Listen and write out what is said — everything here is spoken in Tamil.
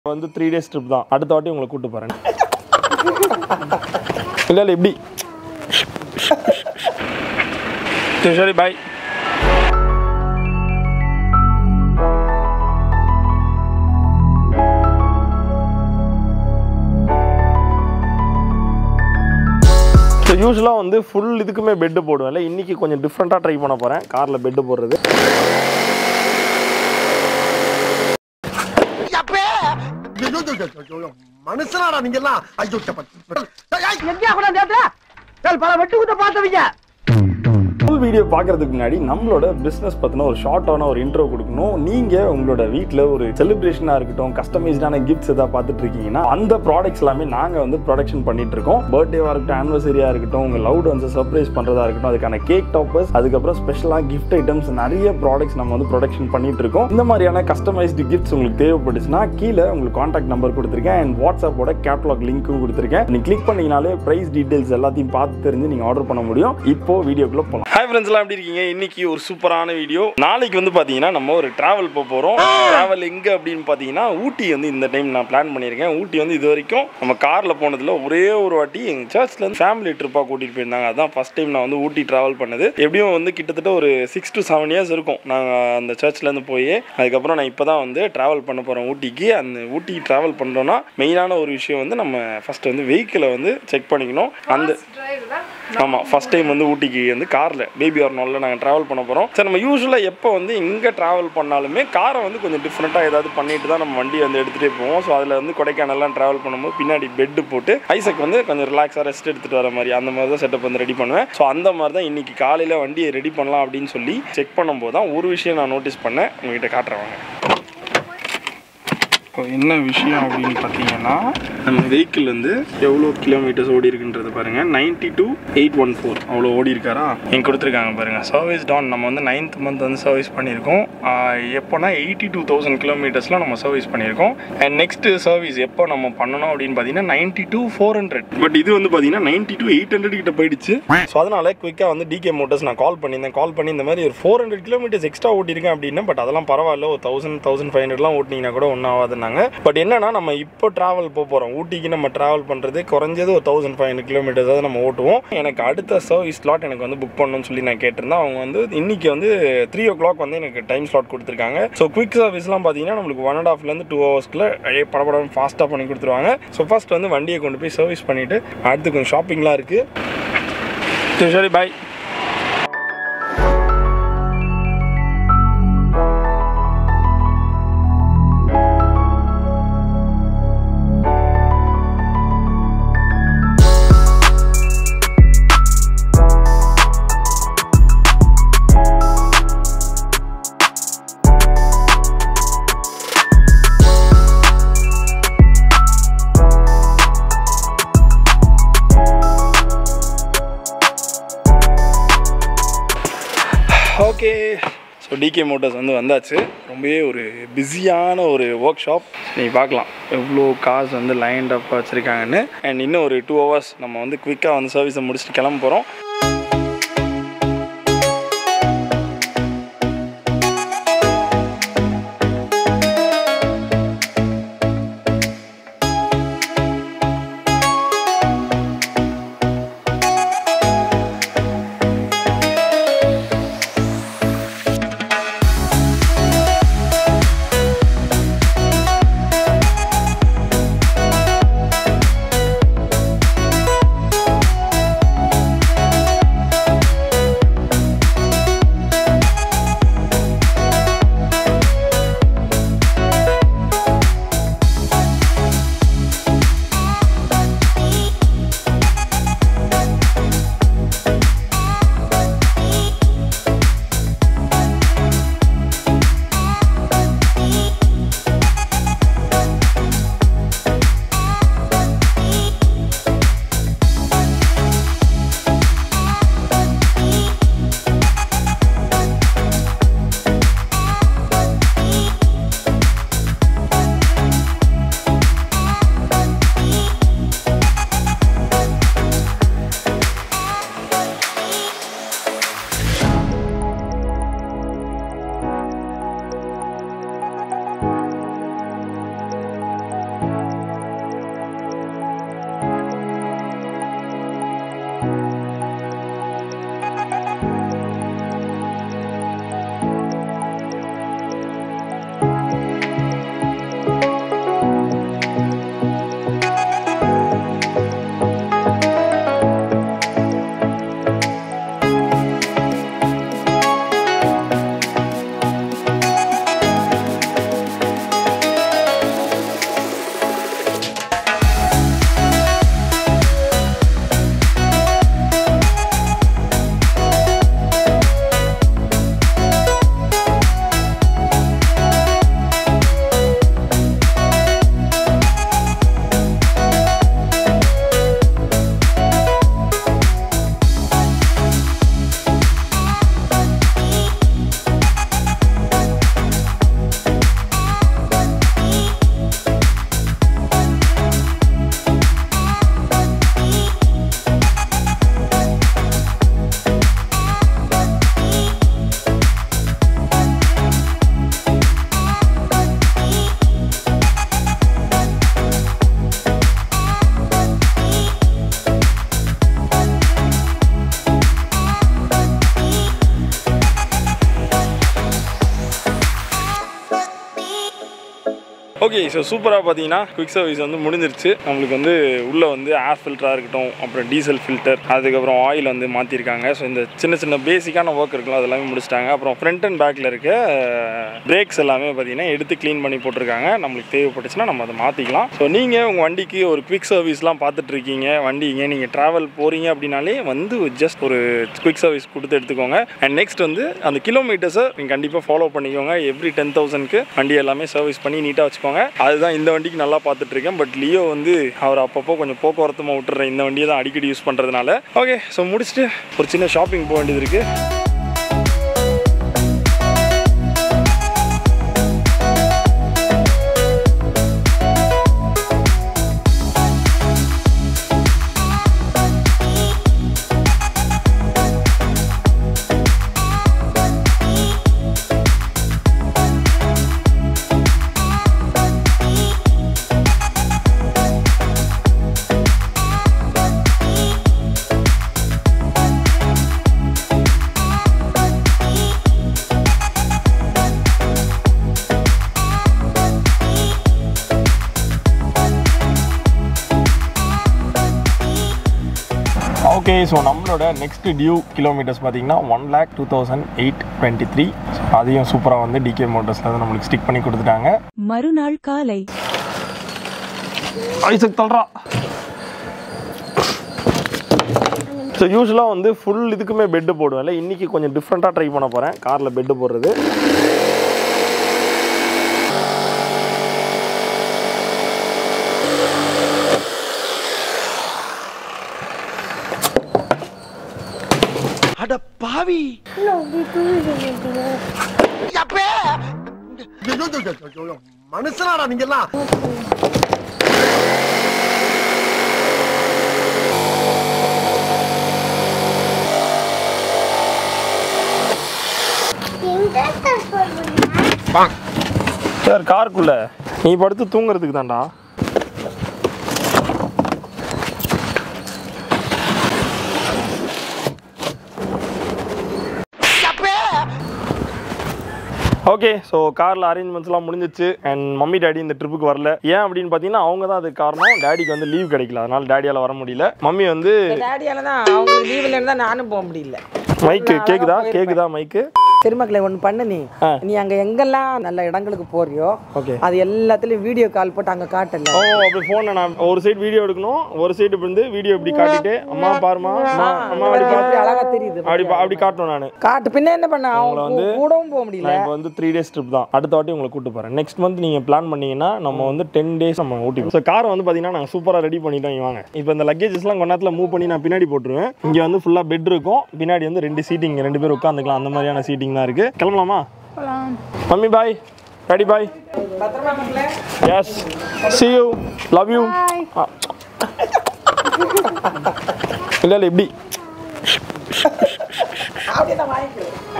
வந்து த்ரீ டேஸ் ட்ரிப் தான் அடுத்த வாட்டி உங்களை கூட்டு போகிறேன் இல்லை இல்லை இப்படி சரி சரி பாய் ஸோ யூஸ்வலாக வந்து ஃபுல் இதுக்குமே பெட்டு போடுவேன்ல இன்றைக்கி கொஞ்சம் டிஃப்ரெண்ட்டாக ட்ரை பண்ண போகிறேன் காரில் பெட்டு போடுறது மனுஷனாடா நீங்க எல்லாம் ஐயோ எங்கேயா கூட தேட்டா பல வெட்டு குத்த பார்த்தவங்க ஃபுல் வீடியோ பார்க்கறதுக்கு முன்னாடி நம்மளோட பிஸ்னஸ் பற்றின ஒரு ஷார்ட்டான ஒரு இன்ட்ரோ கொடுக்கணும் நீங்கள் உங்களோட வீட்டில் ஒரு செலிப்ரேஷனாக இருக்கட்டும் கஸ்டமைஸ்டான கிஃப்ட்ஸ் எதாவது பார்த்துட்டு இருக்கீங்கன்னா அந்த ப்ராடக்ட்ஸ் எல்லாமே நாங்கள் வந்து ப்ரொடக்ஷன் பண்ணிட்டு இருக்கோம் பர்த்டேவாக இருக்கட்டும் ஆனிவர்சரியாக இருக்கட்டும் உங்கள் லவுட் வந்து சர்ப்ரைஸ் பண்ணுறதா இருக்கட்டும் அதுக்கான கேக் டாப்பர்ஸ் அதுக்கப்புறம் ஸ்பெஷலாக கிஃப்ட் ஐட்டம்ஸ் நிறைய ப்ராடக்ட்ஸ் நம்ம வந்து ப்ரொடக்ஷன் பண்ணிட்டு இருக்கோம் இந்த மாதிரியான கஸ்டமைஸ்டு கிஃப்ட்ஸ் உங்களுக்கு தேவைப்பட்டுச்சுன்னா கீழே உங்களுக்கு காண்டாக்ட் நம்பர் கொடுத்துருக்கேன் அண்ட் வாட்ஸ்அப்போட கேட்லாக் லிங்க்கும் கொடுத்துருக்கேன் நீங்கள் கிளிக் பண்ணீங்கனாலே ப்ரைஸ் டீடைல்ஸ் எல்லாத்தையும் பார்த்து தெரிஞ்சு நீங்கள் ஆர்டர் பண்ண முடியும் இப்போ வீடியோக்குள்ள போகலாம் ஹாய் ஃப்ரெண்ட்ஸ் எல்லாம் எப்படி இருக்கீங்க இன்னைக்கு ஒரு சூப்பரான வீடியோ நாளைக்கு வந்து பார்த்தீங்கன்னா நம்ம ஒரு டிராவல் போக போகிறோம் டிராவல் எங்கே அப்படின்னு பார்த்தீங்கன்னா ஊட்டி வந்து இந்த டைம் நான் பிளான் பண்ணியிருக்கேன் ஊட்டி வந்து இது வரைக்கும் நம்ம காரில் போனதில் ஒரே ஒரு வாட்டி எங்கள் சர்ச்லேருந்து ஃபேமிலி ட்ரிப்பாக கூட்டிகிட்டு போயிருந்தாங்க அதான் ஃபஸ்ட் டைம் நான் வந்து ஊட்டி ட்ராவல் பண்ணது எப்படியும் வந்து கிட்டத்தட்ட ஒரு சிக்ஸ் டு செவன் இயர்ஸ் இருக்கும் நாங்கள் அந்த சர்ச்லேருந்து போய் அதுக்கப்புறம் நான் இப்போ தான் வந்து ட்ராவல் பண்ண போகிறேன் ஊட்டிக்கு அந்த ஊட்டி ட்ராவல் பண்ணுறோன்னா மெயினான ஒரு விஷயம் வந்து நம்ம ஃபஸ்ட்டு வந்து வெஹிக்கிளை வந்து செக் பண்ணிக்கணும் அந்த ஆமாம் ஃபஸ்ட் டைம் வந்து ஊட்டிக்கு வந்து காரில் பேபி ஆர்னாலில் நாங்கள் ட்ராவல் பண்ண போகிறோம் சரி நம்ம யூஸ்வலாக எப்போ வந்து எங்கே ட்ராவல் பண்ணாலுமே காரை வந்து கொஞ்சம் டிஃப்ரெண்ட்டாக ஏதாவது பண்ணிட்டு தான் நம்ம வண்டியை வந்து எடுத்துகிட்டே போவோம் ஸோ அதில் வந்து கொடைக்கானல்லாம் ட்ராவல் பண்ணும்போது பின்னாடி பெட்டு போட்டு ஐசக் வந்து கொஞ்சம் ரிலாக்ஸாக ரெஸ்ட் எடுத்துகிட்டு வர மாதிரி அந்த மாதிரி தான் செட்டப் வந்து ரெடி பண்ணுவேன் ஸோ அந்த மாதிரி தான் இன்றைக்கி காலையில் வண்டியை ரெடி பண்ணலாம் அப்படின்னு சொல்லி செக் பண்ணும்போது தான் ஒரு விஷயம் நான் நோட்டீஸ் பண்ணேன் உங்ககிட்ட காட்டுறேன் வாங்க இப்போ என்ன விஷயம் அப்படின்னு பார்த்தீங்கன்னா நம்ம வெஹிக்கிள் வந்து எவ்வளோ கிலோமீட்டர்ஸ் ஓடி இருக்குன்றது பாருங்கள் ninety two eight one four அவ்வளோ ஓடி இருக்காரா இங்கே கொடுத்துருக்காங்க பாருங்கள் சர்வீஸ் டான் நம்ம வந்து நைன்த் மந்த் வந்து சர்வீஸ் பண்ணியிருக்கோம் ஆஹ் எப்போனா எயிட்டி டூ தௌசண்ட் கிலோமீட்டர்ஸ்லாம் நம்ம சர்வீஸ் பண்ணியிருக்கோம் அண்ட் நெக்ஸ்ட் சர்வீஸ் எப்போ நம்ம பண்ணணும் அப்படின்னு பார்த்தீங்கன்னா ninety two four hundred but இது வந்து பார்த்தீங்கன்னா நைன்ட்டி டூ எயிட் ஹண்ட்ரட் கிட்ட போயிடுச்சு ஸோ அதனால குயிக்காக வந்து டிகே மோட்டர்ஸ் நான் கால் பண்ணியிருந்தேன் கால் பண்ணி இந்த மாதிரி ஒரு ஃபோர் ஹண்ட்ரட் கிலோமீட்டர்ஸ் எக்ஸ்ட்ரா ஓட்டியிருக்கேன் அப்படின்னா பட் அதெல்லாம் பரவாயில்ல ஒரு தௌசண்ட் தௌசண்ட் ஃபைவ் ஹண்ட்ரட்லாம் ஓட்டினீங்கன்னா கூட ஒன்றும் ஆகாதுன்னாங்க பட் என்னன்னா நம்ம இப்போ ட்ராவல் போக போகிறோம் ஊட்டிக்கு நம்ம ட்ராவல் பண்ணுறது குறைஞ்சது ஒரு தௌசண்ட் ஃபைவ் ஹண்ட்ரட் கிலோமீட்டர்ஸாவது நம்ம ஓட்டுவோம் எனக்கு அடுத்த சர்வீஸ் ஸ்லாட் எனக்கு வந்து புக் பண்ணணும்னு சொல்லி நான் கேட்டிருந்தேன் அவங்க வந்து இன்னைக்கு வந்து த்ரீ ஓ கிளாக் வந்து எனக்கு டைம் ஸ்லாட் கொடுத்துருக்காங்க ஸோ குவிக் சர்வீஸ்லாம் பார்த்தீங்கன்னா நம்மளுக்கு ஒன் அண்ட் ஹாஃப்லேருந்து டூ ஹவர்ஸ்க்குள்ள படப்படம் ஃபாஸ்ட்டாக பண்ணி கொடுத்துருவாங்க ஸோ ஃபர்ஸ்ட் வந்து வண்டியை கொண்டு போய் சர்வீஸ் பண்ணிவிட்டு அடுத்து கொஞ்சம் ஷாப்பிங்லாம் இருக்குது சரி bye okay so DK Motors வந்து வந்தாச்சு ரொம்பவே ஒரு பிஸியான ஒரு ஒர்க் ஷாப் நீங்கள் பார்க்கலாம் எவ்வளோ காசு வந்து லைன் அப் வச்சுருக்காங்கன்னு அண்ட் இன்னும் ஒரு டூ ஹவர்ஸ் நம்ம வந்து குவிக்காக வந்து சர்வீஸை முடிச்சுட்டு கிளம்ப போகிறோம் ஸோ சூப்பராக பார்த்தீங்கன்னா குவிக் சர்வீஸ் வந்து முடிஞ்சிருச்சு நம்மளுக்கு வந்து உள்ளே வந்து ஏர் ஃபில்டராக இருக்கட்டும் அப்புறம் டீசல் ஃபில்டர் அதுக்கப்புறம் ஆயில் வந்து மாற்றிருக்காங்க ஸோ இந்த சின்ன சின்ன பேசிக்கான ஒர்க் இருக்குல்ல அது எல்லாமே முடிச்சிட்டாங்க அப்புறம் ஃப்ரண்ட் அண்ட் பேக்கில் இருக்க பிரேக்ஸ் எல்லாமே பார்த்தீங்கன்னா எடுத்து க்ளீன் பண்ணி போட்டிருக்காங்க நம்மளுக்கு தேவைப்பட்டுச்சுன்னா நம்ம அதை மாற்றிக்கலாம் ஸோ நீங்கள் உங்கள் வண்டிக்கு ஒரு குவிக் சர்வீஸ்லாம் பார்த்துட்டு இருக்கீங்க வண்டிங்க நீங்கள் ட்ராவல் போகிறீங்க அப்படின்னாலே வந்து ஜஸ்ட் ஒரு குவிக் சர்வீஸ் கொடுத்து எடுத்துக்கோங்க அண்ட் நெக்ஸ்ட் வந்து அந்த கிலோமீட்டர்ஸை நீங்கள் கண்டிப்பாக ஃபாலோ பண்ணிக்கோங்க எவ்ரி டென் தௌசண்ட்க்கு வண்டி எல்லாமே சர்வீஸ் பண்ணி நீட்டாக வச்சுக்கோங்க அதுதான் இந்த வண்டிக்கு நல்லா பார்த்துட்டு இருக்கேன் பட் லியோ வந்து அவர் அப்பப்போ கொஞ்சம் போக்குவரத்துமா விட்டுறேன் இந்த வண்டியை தான் அடிக்கடி யூஸ் பண்ணுறதுனால ஓகே ஸோ முடிச்சுட்டு ஒரு சின்ன ஷாப்பிங் போக வேண்டியது இருக்குது ஓகே ஸோ நம்மளோட நெக்ஸ்ட் டியூ கிலோமீட்டர்ஸ் பார்த்தீங்கன்னா one lakh two thousand eight twenty three அதையும் சூப்பராக வந்து டிகே மோட்டர்ஸில் வந்து நம்மளுக்கு ஸ்டிக் பண்ணி கொடுத்துட்டாங்க மறுநாள் காலை ஐசக் தள்ளுறா ஸோ யூஸ்வலாக வந்து ஃபுல் இதுக்குமே பெட்டு போடுவேன்ல இன்றைக்கி கொஞ்சம் டிஃப்ரெண்ட்டாக ட்ரை பண்ண போகிறேன் காரில் பெட்டு போடுறது அட பாவி அப்பே! ஐயோ, ஐயோ, ஐயோ, ஐயோ, மனுஷனாடா நீங்க எல்லாம் சார் காருக்குள்ள நீ படுத்து தூங்குறதுக்கு தான்டா ஓகே ஸோ காரில் அரேஞ்ச்மெண்ட்ஸ்லாம் முடிஞ்சிச்சு அண்ட் மம்மி டேடி இந்த ட்ரிப்புக்கு வரல ஏன் அப்படின்னு பார்த்தீங்கன்னா அவங்க தான் அதுக்கு காரணம் டேடிக்கு வந்து லீவ் கிடைக்கல அதனால டேடியால் வர முடியல மம்மி வந்து டேடியால தான் அவங்களுக்கு லீவில் இருந்தால் நானும் போக முடியல மைக்கு கேக்குதா கேக்குதா மைக்கு திருமக்களை ஒன்று பண்ணு நீ ஆ. நீ அங்கே எங்கெல்லாம் நல்ல இடங்களுக்கு போறியோ ஓகே அது எல்லாத்துலேயும் வீடியோ கால் போட்டு அங்கே காட்டல ஓ அப்படி ஃபோனில் நான் ஒரு சைடு வீடியோ எடுக்கணும் ஒரு சைடு வந்து வீடியோ இப்படி காட்டிட்டு அம்மா பாருமா அம்மா அம்மா அப்படி எப்படி பார்த்து அழகா தெரியுது அப்படி பா- அப்படி காட்டணும் நான் காட்டு பின்ன என்ன பண்ண உங்களை அவங்க வந்து- கூடவும் போக முடியல நான் இப்போ வந்து த்ரீ டேஸ் ட்ரிப் தான் அடுத்த வாட்டி உங்களை கூட்டு போகிறேன் நெக்ஸ்ட் மந்த் நீங்கள் பிளான் பண்ணீங்கன்னா நம்ம வந்து டென் டேஸ் நம்ம ஊட்டி ஸோ காரை வந்து பார்த்தீங்கன்னா நாங்கள் சூப்பராக ரெடி பண்ணிட்டோம் இங்க வாங்க இப்போ இந்த லக்கேஜஸ்லாம் கொஞ்ச நேரத்தில் மூவ் பண்ணி நான் பின்னாடி போட்டுருவேன் இங்கே வந்து ஃபுல்லாக பெட் இருக்கும் பின்னாடி வந்து ரெண்டு சீட்டிங் ரெண்டு பேர் உட்காந்துக்கலாம் அந்த மாதிரியான சீட்டிங் தான் இருக்குது கிளம்பலாமா மம்மி பாய் டாடி பாய் பத்திரமா மக்களே yes see you love you இல்லை இல்லை இப்படி அப்படியே தான் வாங்கிக்கிறேன்